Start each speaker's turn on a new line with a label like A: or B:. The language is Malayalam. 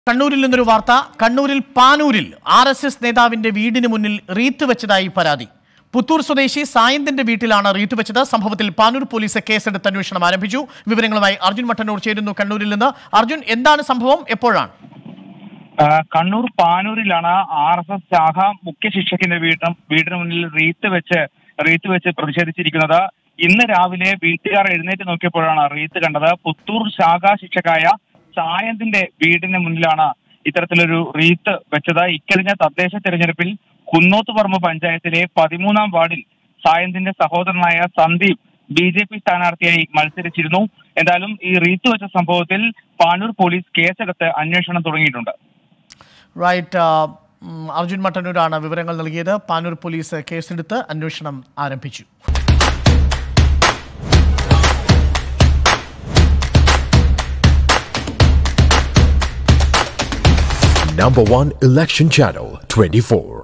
A: കണ്ണൂരിൽ നിന്നൊരു വാർത്ത കണ്ണൂരിൽ പാനൂരിൽ ആർ എസ് എസ് നേതാവിന്റെ വീടിന് മുന്നിൽ റീത്ത് വെച്ചതായി പരാതി പുത്തൂർ സ്വദേശി സായന്തിന്റെ വീട്ടിലാണ് റീത്ത് വെച്ചത് സംഭവത്തിൽ പാനൂർ പോലീസ് കേസെടുത്ത് അന്വേഷണം ആരംഭിച്ചു വിവരങ്ങളുമായി അർജുൻ മട്ടന്നൂർ ചേരുന്നു കണ്ണൂരിൽ നിന്ന് അർജുൻ എന്താണ് സംഭവം എപ്പോഴാണ്
B: ആ, കണ്ണൂർ പാനൂരിലാണ് ആർ എസ് എസ് ശാഖ മുഖ്യ ശിക്ഷകന്റെ വീട്ടും വീടിന് മുന്നിൽ റീത്ത് വെച്ച് റീത്ത് വെച്ച് പ്രതിഷേധിച്ചിരിക്കുന്നത് ഇന്ന് രാവിലെ വീട്ടുകാർ എഴുന്നേറ്റ് നോക്കിയപ്പോഴാണ് റീത്ത് കണ്ടത് പുത്തൂർ ശാഖ ശിക്ഷകായ സായന്തിന്റെ വീടിന് മുന്നിലാണ് ഇത്തരത്തിലൊരു റീത്ത് വെച്ചത് ഇക്കഴിഞ്ഞ തദ്ദേശ തെരഞ്ഞെടുപ്പിൽ കുന്നോത്തുപറമ്പ് പഞ്ചായത്തിലെ പതിമൂന്നാം വാർഡിൽ സായന്തിന്റെ സഹോദരനായ സന്ദീപ് ബി ജെ പി സ്ഥാനാർത്ഥിയായി മത്സരിച്ചിരുന്നു എന്തായാലും ഈ റീത്ത് വെച്ച സംഭവത്തിൽ പാനൂർ പോലീസ് കേസെടുത്ത് അന്വേഷണം തുടങ്ങിയിട്ടുണ്ട്
A: റൈറ്റ് ആ, ഉം, അർജുൻ മട്ടന്നൂരാണ് വിവരങ്ങൾ നൽകിയത് പാനൂർ പോലീസ് കേസെടുത്ത് അന്വേഷണം ആരംഭിച്ചു
C: Number one election channel 24.